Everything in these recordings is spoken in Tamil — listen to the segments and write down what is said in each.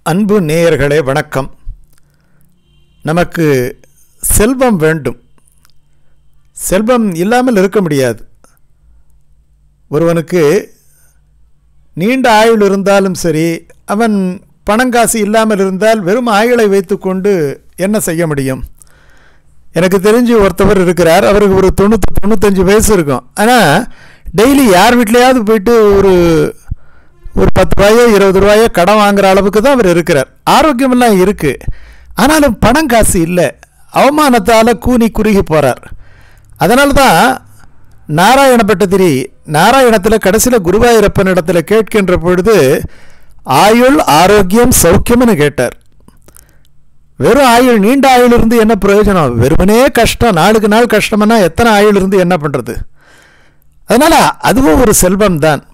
அன்பு நேயர்களே வணக்கம் நமக்கு செல்வம் வேண்டும் செல்வம் இல்லாமல் இருக்க முடியாது ஒருவனுக்கு நீண்ட ஆயுள் இருந்தாலும் சரி அவன் பணங்காசு இல்லாமல் இருந்தால் வெறும் ஆயுளை வைத்துக்கொண்டு என்ன செய்ய முடியும் எனக்கு தெரிஞ்சு ஒருத்தவர் இருக்கிறார் அவருக்கு ஒரு தொண்ணூற்றி தொண்ணூத்தஞ்சு வயசு இருக்கும் ஆனால் டெய்லி யார் வீட்லையாவது போயிட்டு ஒரு ஒரு பத்து ரூபாயோ இருபது ரூபாயோ கடன் வாங்குற அளவுக்கு தான் அவர் இருக்கிறார் ஆரோக்கியமெல்லாம் இருக்குது ஆனாலும் பணம் காசு இல்லை அவமானத்தால் கூனி குறுகி போகிறார் அதனால தான் நாராயண பட்டதிரி நாராயணத்தில் கடைசியில் குருவாயூரப்பன் இடத்துல கேட்கின்ற பொழுது ஆயுள் ஆரோக்கியம் சௌக்கியம்னு கேட்டார் வெறும் ஆயுள் நீண்ட ஆயுள் இருந்து என்ன பிரயோஜனம் வெறுமனே கஷ்டம் நாளுக்கு நாள் கஷ்டம்னா எத்தனை ஆயுள் இருந்து என்ன பண்ணுறது அதனால் அதுவும் ஒரு செல்வம் தான்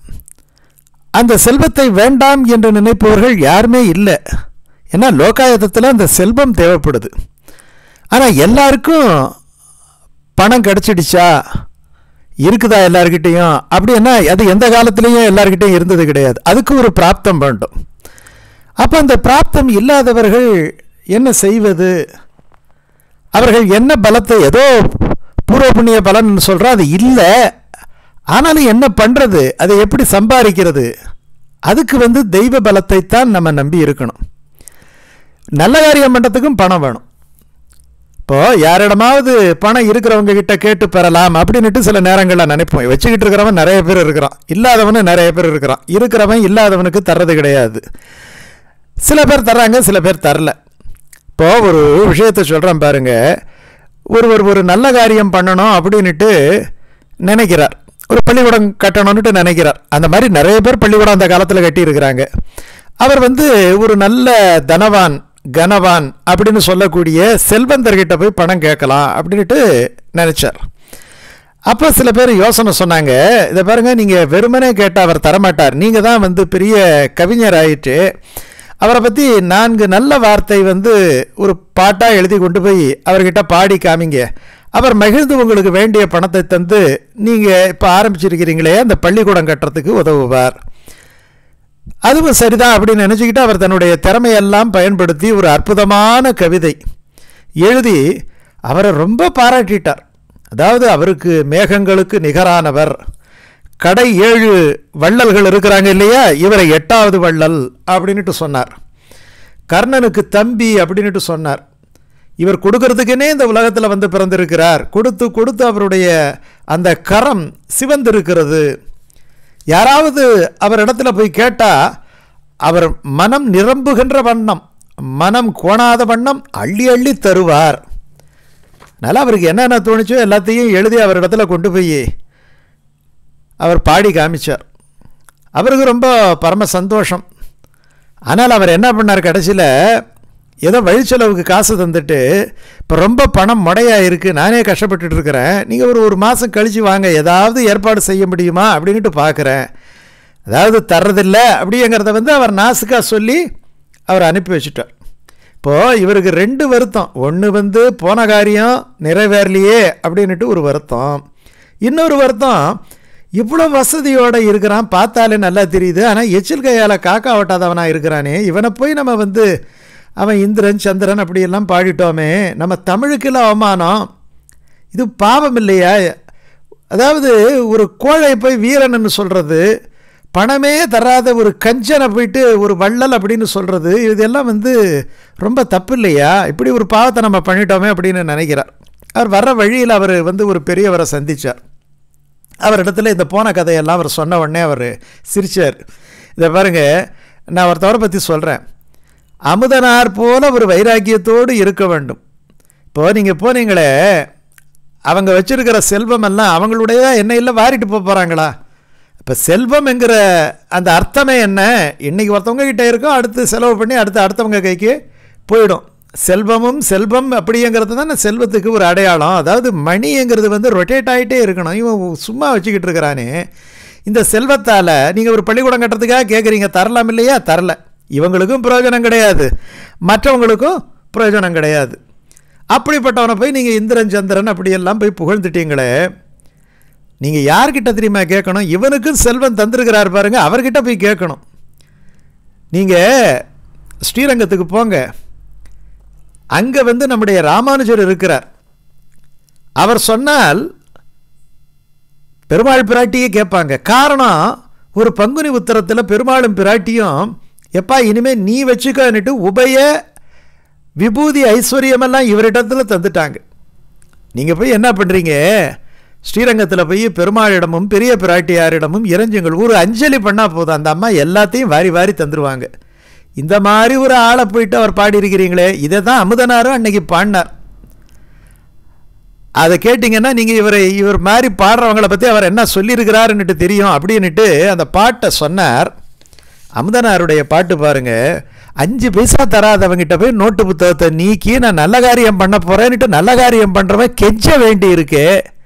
அந்த செல்வத்தை வேண்டாம் என்று நினைப்பவர்கள் யாருமே இல்லை ஏன்னா லோகாயத்தத்தில் அந்த செல்வம் தேவைப்படுது ஆனால் எல்லாருக்கும் பணம் கிடச்சிடுச்சா இருக்குதா எல்லார்கிட்டேயும் அப்படின்னா அது எந்த காலத்துலேயும் எல்லார்கிட்டையும் இருந்தது கிடையாது அதுக்கு ஒரு பிராப்தம் வேண்டும் அப்போ அந்த பிராப்தம் இல்லாதவர்கள் என்ன செய்வது அவர்கள் என்ன பலத்தை ஏதோ பூர்வ புண்ணிய பலன் சொல்கிறோம் அது இல்லை ஆனாலும் என்ன பண்ணுறது அதை எப்படி சம்பாதிக்கிறது அதுக்கு வந்து தெய்வ பலத்தை தான் நம்ம நம்பி இருக்கணும் நல்ல காரியம் பண்ணுறதுக்கும் பணம் வேணும் இப்போது யாரிடமாவது பணம் இருக்கிறவங்க கிட்ட கேட்டு பெறலாம் அப்படின்ட்டு சில நேரங்களில் நினைப்போம் வச்சுக்கிட்டு இருக்கிறவன் நிறைய பேர் இருக்கிறான் இல்லாதவனு நிறைய பேர் இருக்கிறான் இருக்கிறவன் இல்லாதவனுக்கு தர்றது கிடையாது சில பேர் தர்றாங்க சில பேர் தரல இப்போது ஒரு விஷயத்த சொல்கிறேன் பாருங்க ஒருவர் ஒரு நல்ல காரியம் பண்ணணும் அப்படின்ட்டு நினைக்கிறார் ஒரு பள்ளிக்கூடம் கட்டணும்னுட்டு நினைக்கிறார் அந்த மாதிரி நிறைய பேர் பள்ளிக்கூடம் அந்த காலத்தில் கட்டியிருக்கிறாங்க அவர் வந்து ஒரு நல்ல தனவான் கனவான் அப்படின்னு சொல்லக்கூடிய செல்வந்தர்கிட்ட போய் பணம் கேட்கலாம் அப்படின்ட்டு நினச்சார் அப்போ சில பேர் யோசனை சொன்னாங்க இதை பாருங்கள் நீங்கள் வெறுமனே கேட்டால் அவர் தரமாட்டார் நீங்கள் தான் வந்து பெரிய கவிஞர் ஆயிட்டு அவரை பற்றி நான்கு நல்ல வார்த்தை வந்து ஒரு பாட்டாக எழுதி கொண்டு போய் அவர்கிட்ட பாடி காமிங்க அவர் மகிழ்ந்து உங்களுக்கு வேண்டிய பணத்தை தந்து நீங்கள் இப்போ ஆரம்பிச்சிருக்கிறீங்களே அந்த பள்ளிக்கூடம் கட்டுறதுக்கு உதவுவார் அதுவும் சரிதான் அப்படின்னு நினச்சிக்கிட்டு அவர் தன்னுடைய திறமையெல்லாம் பயன்படுத்தி ஒரு அற்புதமான கவிதை எழுதி அவரை ரொம்ப பாராட்டிட்டார் அதாவது அவருக்கு மேகங்களுக்கு நிகரானவர் கடை ஏழு வள்ளல்கள் இருக்கிறாங்க இல்லையா இவரை எட்டாவது வள்ளல் அப்படின்ட்டு சொன்னார் கர்ணனுக்கு தம்பி அப்படின்ட்டு சொன்னார் இவர் கொடுக்கறதுக்குன்னே இந்த உலகத்தில் வந்து பிறந்திருக்கிறார் கொடுத்து கொடுத்து அவருடைய அந்த கரம் சிவந்திருக்கிறது யாராவது அவர் இடத்துல போய் கேட்டால் அவர் மனம் நிரம்புகின்ற வண்ணம் மனம் கோணாத வண்ணம் அள்ளி அள்ளி தருவார் அதனால் அவருக்கு என்னென்ன தோணுச்சோ எல்லாத்தையும் எழுதி அவர் இடத்துல கொண்டு போய் அவர் பாடி காமிச்சார் அவருக்கு ரொம்ப பரம சந்தோஷம் ஆனால் அவர் என்ன பண்ணார் கடைசியில் ஏதோ வழிச்செலவுக்கு காசு தந்துட்டு இப்போ ரொம்ப பணம் முடையாக இருக்குது நானே கஷ்டப்பட்டுட்டு இருக்கிறேன் நீங்கள் ஒரு ஒரு மாதம் கழித்து வாங்க ஏதாவது ஏற்பாடு செய்ய முடியுமா அப்படின்ட்டு பார்க்குறேன் அதாவது தர்றதில்லை அப்படிங்கிறத வந்து அவர் நாசுக்காக சொல்லி அவர் அனுப்பி வச்சுட்டார் இப்போது இவருக்கு ரெண்டு வருத்தம் ஒன்று வந்து போன காரியம் நிறைவேறலையே அப்படின்ட்டு ஒரு வருத்தம் இன்னொரு வருத்தம் இவ்வளோ வசதியோடு இருக்கிறான் பார்த்தாலே நல்லா தெரியுது ஆனால் எச்சில் கையால் காக்கா ஓட்டாதவனாக இருக்கிறானே இவனை போய் நம்ம வந்து அவன் இந்திரன் சந்திரன் அப்படியெல்லாம் பாடிட்டோமே நம்ம தமிழுக்குள்ள அவமானம் இது பாவம் இல்லையா அதாவது ஒரு கோழை போய் வீரன்னு சொல்கிறது பணமே தராத ஒரு கஞ்சனை போயிட்டு ஒரு வள்ளல் அப்படின்னு சொல்கிறது இதெல்லாம் வந்து ரொம்ப தப்பு இல்லையா இப்படி ஒரு பாவத்தை நம்ம பண்ணிட்டோமே அப்படின்னு நினைக்கிறார் அவர் வர்ற வழியில் அவர் வந்து ஒரு பெரியவரை சந்தித்தார் அவரிடத்துல இந்த போன கதையெல்லாம் அவர் சொன்ன உடனே அவர் சிரித்தார் இதை பாருங்கள் நான் ஒருத்தவரை பற்றி சொல்கிறேன் அமுதனார் போல ஒரு வைராக்கியத்தோடு இருக்க வேண்டும் இப்போது நீங்கள் போனீங்களே அவங்க வச்சுருக்கிற செல்வம் எல்லாம் அவங்களுடைய எண்ணெயில் வாரிட்டு போக போகிறாங்களா இப்போ செல்வம்ங்கிற அந்த அர்த்தமே என்ன இன்றைக்கி ஒருத்தவங்க கிட்டே இருக்கும் அடுத்து செலவு பண்ணி அடுத்து அடுத்தவங்க கைக்கு போயிடும் செல்வமும் செல்வம் அப்படிங்கிறது தானே செல்வத்துக்கு ஒரு அடையாளம் அதாவது மணிங்கிறது வந்து ரொட்டேட் ஆகிட்டே இருக்கணும் இவன் சும்மா வச்சுக்கிட்டு இருக்கிறானே இந்த செல்வத்தால் நீங்கள் ஒரு பள்ளிக்கூடம் கட்டுறதுக்காக கேட்குறீங்க தரலாம் இல்லையா தரல இவங்களுக்கும் பிரயோஜனம் கிடையாது மற்றவங்களுக்கும் பிரயோஜனம் கிடையாது அப்படிப்பட்டவனை போய் நீங்கள் இந்திரன் சந்திரன் அப்படியெல்லாம் போய் புகழ்ந்துட்டீங்களே நீங்கள் யார்கிட்ட தெரியுமா கேட்கணும் இவனுக்கும் செல்வம் தந்திருக்கிறார் பாருங்க அவர்கிட்ட போய் கேட்கணும் நீங்கள் ஸ்ரீரங்கத்துக்கு போங்க அங்கே வந்து நம்முடைய ராமானுஜர் இருக்கிறார் அவர் சொன்னால் பெருமாள் பிராட்டியே கேட்பாங்க காரணம் ஒரு பங்குனி உத்தரத்தில் பெருமாளும் பிராட்டியும் எப்பா இனிமேல் நீ வச்சுக்கன்னுட்டு உபய விபூதி ஐஸ்வர்யமெல்லாம் இவரிடத்தில் தந்துட்டாங்க நீங்கள் போய் என்ன பண்ணுறீங்க ஸ்ரீரங்கத்தில் போய் பெருமாளிடமும் பெரிய பிராட்டியாரிடமும் இறைஞ்சுங்கள் ஒரு அஞ்சலி பண்ணால் போதும் அந்த அம்மா எல்லாத்தையும் வாரி வாரி தந்துடுவாங்க இந்த மாதிரி ஒரு ஆளை போயிட்டு அவர் பாடியிருக்கிறீங்களே இதை தான் அமுதனாரும் அன்னைக்கு பாடினார் அதை கேட்டிங்கன்னா நீங்கள் இவரை இவர் மாதிரி பாடுறவங்களை பற்றி அவர் என்ன சொல்லியிருக்கிறாருன்னுட்டு தெரியும் அப்படின்னுட்டு அந்த பாட்டை சொன்னார் அமுதனாருடைய பாட்டு பாருங்க அஞ்சு பைசா தராதவங்கிட்ட போய் நோட்டு புத்தகத்தை நீக்கி நான் நல்ல காரியம் பண்ண போகிறேன்னுட்டு நல்ல காரியம் பண்ணுறவன் கெஞ்ச வேண்டி இருக்கு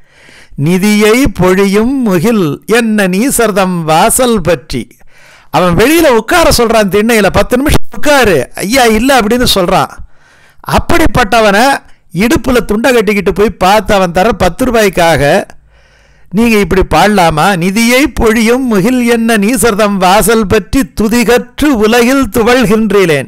நிதியை பொழியும் முகில் என்ன நீசர்தம் வாசல் பற்றி அவன் வெளியில் உட்கார சொல்கிறான் திண்ணையில் பத்து நிமிஷம் உட்காரு ஐயா இல்லை அப்படின்னு சொல்கிறான் அப்படிப்பட்டவனை இடுப்பில் துண்டை கட்டிக்கிட்டு போய் பார்த்து அவன் தர பத்து ரூபாய்க்காக நீங்கள் இப்படி பாடலாமா நிதியை பொழியும் முகில் என்ன நீசர்தம் வாசல் பற்றி துதிகற்று உலகில் துவழ்கின்றேன்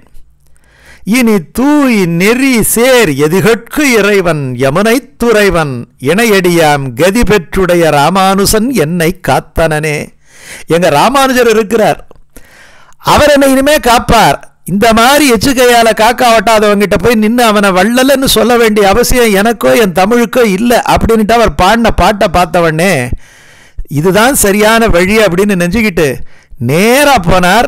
இனி தூய் நெறி சேர் எதிகட்கு இறைவன் யமுனை துறைவன் இணையடியாம் கதி பெற்றுடைய ராமானுசன் என்னை காத்தனனே எங்க ராமானுஜர் இருக்கிறார் அவர் என்னை இனிமே காப்பார் இந்த மாதிரி எச்சுக்கையால காக்கா ஒட்டாதவங்கிட்ட போய் நின்று அவனை வள்ளலன்னு சொல்ல வேண்டிய அவசியம் எனக்கோ என் தமிழுக்கோ இல்லை அப்படின்ட்டு அவர் பாடின பாட்டை பார்த்தவொடனே இதுதான் சரியான வழி அப்படின்னு நெஞ்சுக்கிட்டு நேராக போனார்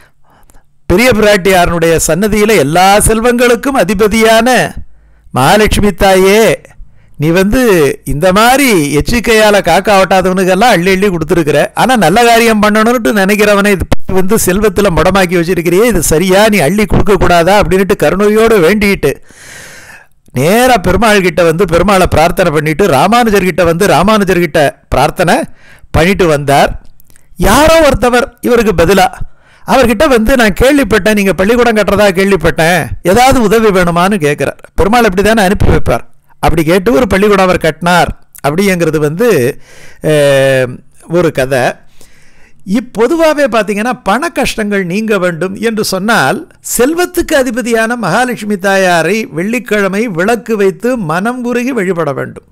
பெரிய பிராட்டியாரனுடைய சன்னதியில் எல்லா செல்வங்களுக்கும் அதிபதியான மகாலட்சுமி தாயே நீ வந்து இந்த மாதிரி எச்சிக்கையால் காக்கா ஒட்டாதவனுக்கெல்லாம் அள்ளி அள்ளி கொடுத்துருக்குற ஆனால் நல்ல காரியம் பண்ணணும்னு நினைக்கிறவனை இது வந்து செல்வத்தில் முடமாக்கி வச்சிருக்கிறியே இது சரியா நீ அள்ளி கொடுக்கக்கூடாதா அப்படின்ட்டு கருணையோடு வேண்டிக்கிட்டு நேராக பெருமாள் கிட்ட வந்து பெருமாளை பிரார்த்தனை பண்ணிட்டு ராமானுஜர் கிட்ட வந்து ராமானுஜர் கிட்ட பிரார்த்தனை பண்ணிட்டு வந்தார் யாரோ ஒருத்தவர் இவருக்கு பதிலாக அவர்கிட்ட வந்து நான் கேள்விப்பட்டேன் நீங்கள் பள்ளிக்கூடம் கட்டுறதா கேள்விப்பட்டேன் ஏதாவது உதவி வேணுமான்னு கேட்குறார் பெருமாள் அப்படி தானே அனுப்பி வைப்பார் அப்படி கேட்டு ஒரு பள்ளிக்கூடம் அவர் கட்டினார் அப்படிங்கிறது வந்து அஹ், ஒரு கதை இப்பொதுவாகவே பார்த்தீங்கன்னா பண கஷ்டங்கள் நீங்க வேண்டும் என்று சொன்னால் செல்வத்துக்கு அதிபதியான மகாலட்சுமி தாயாரை வெள்ளிக்கிழமை விளக்கு வைத்து மனம் உருகி வழிபட வேண்டும்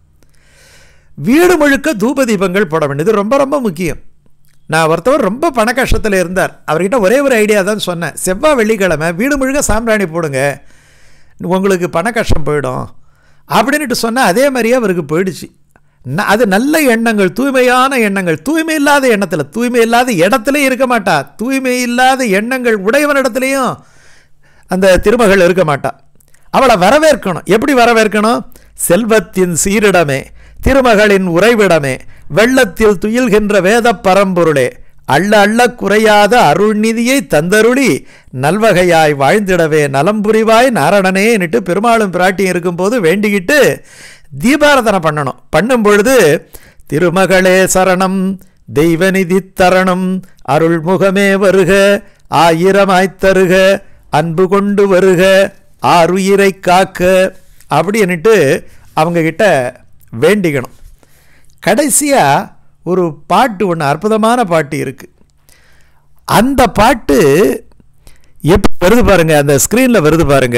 வீடு முழுக்க தூப தீபங்கள் போட வேண்டும் இது ரொம்ப ரொம்ப முக்கியம் நான் ஒருத்தவர் ரொம்ப பண கஷ்டத்தில் இருந்தார் அவர்கிட்ட ஒரே ஒரு ஐடியா தான் சொன்னேன் செவ்வாய் வெள்ளிக்கிழமை வீடு முழுக்க சாம்பிராணி போடுங்க உங்களுக்கு பண கஷ்டம் போயிடும் அப்படின்ட்டு சொன்னால் அதே மாதிரியே அவருக்கு போயிடுச்சு ந- அது நல்ல எண்ணங்கள் தூய்மையான எண்ணங்கள் தூய்மை இல்லாத எண்ணத்தில் தூய்மை இல்லாத இடத்துல இருக்க மாட்டா தூய்மை இல்லாத எண்ணங்கள் உடையவனிடத்துலையும் அந்த திருமகள் இருக்க மாட்டா அவளை வரவேற்கணும் எப்படி வரவேற்கணும் செல்வத்தின் சீரிடமே திருமகளின் உறைவிடமே வெள்ளத்தில் துயில்கின்ற வேத பரம்பொருளே அள்ள அள்ள குறையாத அருள்நிதியை தந்தருளி நல்வகையாய் வாழ்ந்திடவே நலம் புரிவாய் நாரணனேன்னுட்டு பெருமாளும் பிராட்டியும் இருக்கும்போது வேண்டிக்கிட்டு தீபாராதனை பண்ணணும் பண்ணும் பொழுது திருமகளே சரணம் தெய்வநிதி தரணம் அருள்முகமே வருக ஆயிரமாய்த் தருக அன்பு கொண்டு வருக ஆறுயிரை காக்க அப்படின்னுட்டு அவங்க கிட்ட வேண்டிக்கணும் கடைசியாக ஒரு பாட்டு ஒன்று அற்புதமான பாட்டு இருக்கு அந்த பாட்டு எப்படி வருது பாருங்க அந்த ஸ்க்ரீனில் வருது பாருங்க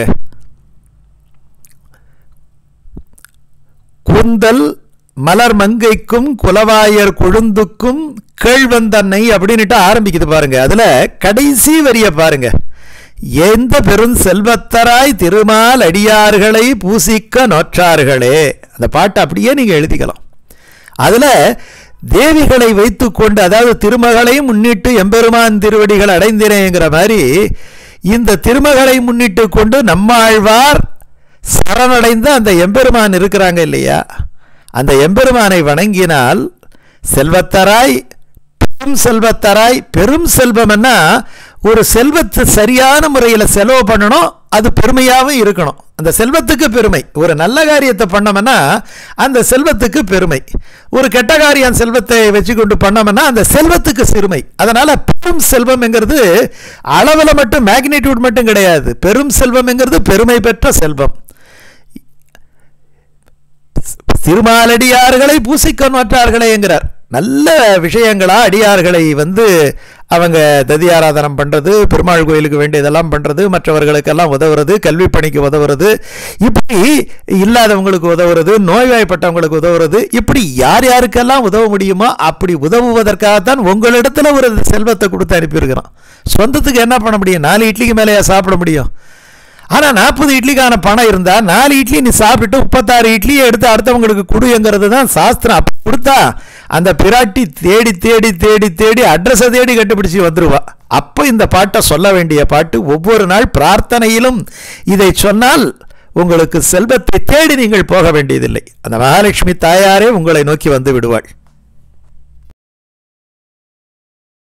கூந்தல் மலர் மங்கைக்கும் குலவாயர் கொழுந்துக்கும் கேழ்வந்தன்னை அப்படின்னுட்டு ஆரம்பிக்குது பாருங்க அதுல கடைசி வரிய பாருங்க எந்த பெரும் செல்வத்தராய் திருமால் அடியார்களை பூசிக்க நோற்றார்களே அந்த பாட்டை அப்படியே நீங்க எழுதிக்கலாம் அதுல தேவிகளை வைத்துக்கொண்டு அதாவது திருமகளை முன்னிட்டு எம்பெருமான் திருவடிகள் அடைந்தினேங்கிற மாதிரி இந்த திருமகளை முன்னிட்டு கொண்டு நம்மாழ்வார் சரணடைந்த அந்த எம்பெருமான் இருக்கிறாங்க இல்லையா அந்த எம்பெருமானை வணங்கினால் செல்வத்தராய் பெரும் செல்வத்தராய் பெரும் செல்வம்னா ஒரு செல்வத்தை சரியான முறையில் செலவு பண்ணணும் அது பெருமையாகவும் இருக்கணும் அந்த செல்வத்துக்கு பெருமை ஒரு நல்ல காரியத்தை பண்ணோம்னா அந்த செல்வத்துக்கு பெருமை ஒரு கெட்ட காரியம் செல்வத்தை வச்சுக்கொண்டு பண்ணோம்னா அந்த செல்வத்துக்கு சிறுமை அதனால பெரும் செல்வம்ங்கிறது அளவில் மட்டும் மேக்னிடியூட் மட்டும் கிடையாது பெரும் செல்வம்ங்கிறது பெருமை பெற்ற செல்வம் திருமாலடியார்களை பூசிக்க நோற்றார்களே என்கிறார் நல்ல விஷயங்களா அடியார்களை வந்து அவங்க ததி ஆராதனம் பண்ணுறது பெருமாள் கோயிலுக்கு வேண்டியதெல்லாம் பண்ணுறது மற்றவர்களுக்கெல்லாம் உதவுறது கல்வி பணிக்கு உதவுறது இப்படி இல்லாதவங்களுக்கு உதவுறது நோய்வாய்ப்பட்டவங்களுக்கு உதவுறது இப்படி யார் யாருக்கெல்லாம் உதவ முடியுமோ அப்படி உதவுவதற்காகத்தான் உங்களிடத்துல ஒரு செல்வத்தை கொடுத்து அனுப்பியிருக்கிறோம் சொந்தத்துக்கு என்ன பண்ண முடியும் நாலு இட்லிக்கு மேலேயா சாப்பிட முடியும் ஆனால் நாற்பது இட்லிக்கான பணம் இருந்தால் நாலு இட்லி நீ சாப்பிட்டுட்டு முப்பத்தாறு இட்லியை எடுத்து அடுத்தவங்களுக்கு கொடுங்கிறது தான் சாஸ்திரம் அப்படி கொடுத்தா அந்த பிராட்டி தேடி தேடி தேடி தேடி அட்ரஸை தேடி கண்டுபிடிச்சி வந்துருவா அப்போ இந்த பாட்டை சொல்ல வேண்டிய பாட்டு ஒவ்வொரு நாள் பிரார்த்தனையிலும் இதை சொன்னால் உங்களுக்கு செல்வத்தை தேடி நீங்கள் போக வேண்டியதில்லை அந்த மகாலட்சுமி தாயாரே உங்களை நோக்கி வந்து விடுவாள்